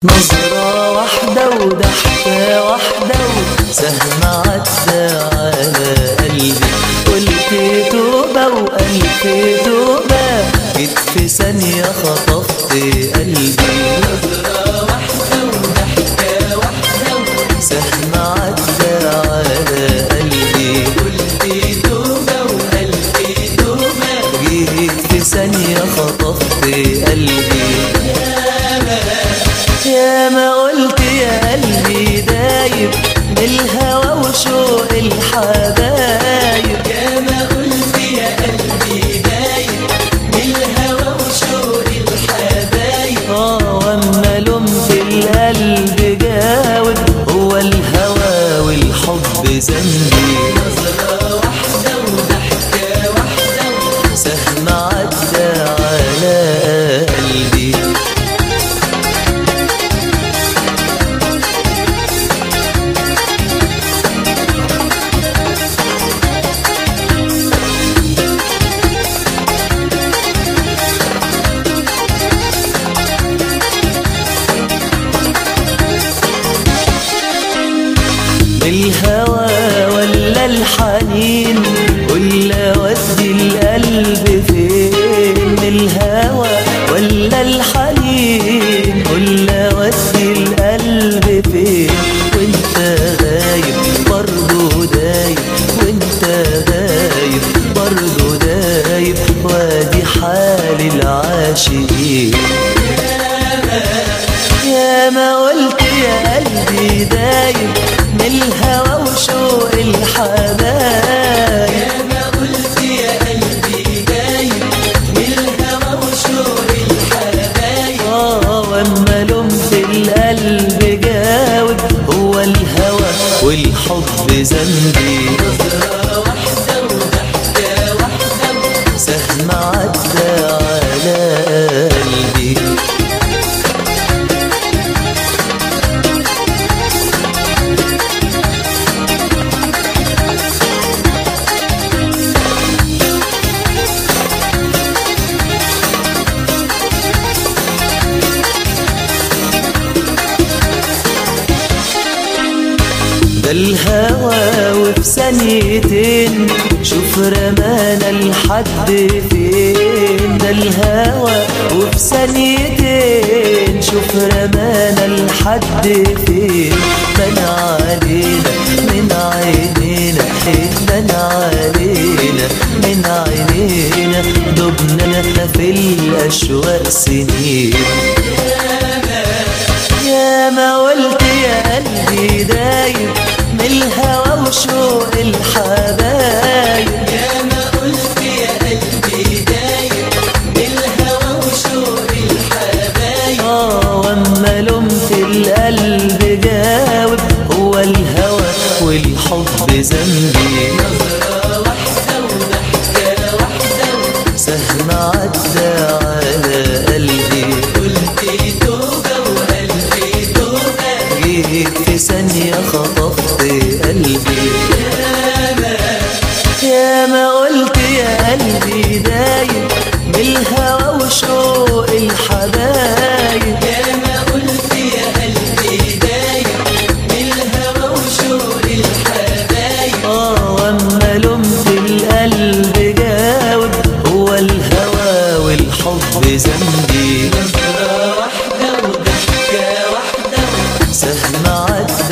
نظرة واحدة وضحكة واحدة وسهم عدى على قلبي قلت توبة وألف توبة جيت في ثانية خطفت قلبي نظرة واحدة وضحكة واحدة سهم عدى على قلبي قلت توبة وألف توبة جيت في ثانية خطفت قلبي يا ما قلت يا قلبي دايب من الهوى وشوق الحبايب يا ما قلت يا قلبي دايب بالهوى وشوق الحبايب اه واما لومت القلب جاوب هو الهوى والحب ذنبي نظرة واحدة وضحكة واحدة سهم عدى على قلبي الهوى ولا الحنين ولا ودي القلب فين الهوى ولا الحنين ولا ودي القلب فين وانت غايب برضو دايب وانت غايب برضو دايب وادي حال العاشقين يا ما قلت يا قلبي دايب من الهوى وشوق الحبايب يا ما قلت يا قلبي دايب بالهوى وشوق الحبايب اه واما لومت القلب جاوب هو الهوى والحب ذنبي نظرة واحدة وضحكة واحدة سهم عدى على قلبي ده الهوى وفي ثانيتين شوف رمانا لحد فين ده الهوى وفي ثانيتين شوف رمانا لحد فين من علينا من عينينا من علينا من عينينا دبنا في الأشواق سنين يا ما قلت يا قلبي دايب من الهوى وشوق الحبايب يا ما قلت يا قلبي دايب بالهوى وشوق الحبايب اه واما لومت القلب جاوب هو الهوى والحب ذنبي نظرة واحدة وضحكة واحدة سهم عدى على قلبي قلت توبة وقلبي توبة جيت في ثانية خطفت قلبي يا ما قلت يا قلبي دايب بالهوى وشوق الحبايب يا ما قلت يا قلبي دايب بالهوى وشوق الحبايب اه واما لومت القلب جاوب هو الهوى والحب ذنبي نظرة واحدة وضحكة واحدة سهم عدى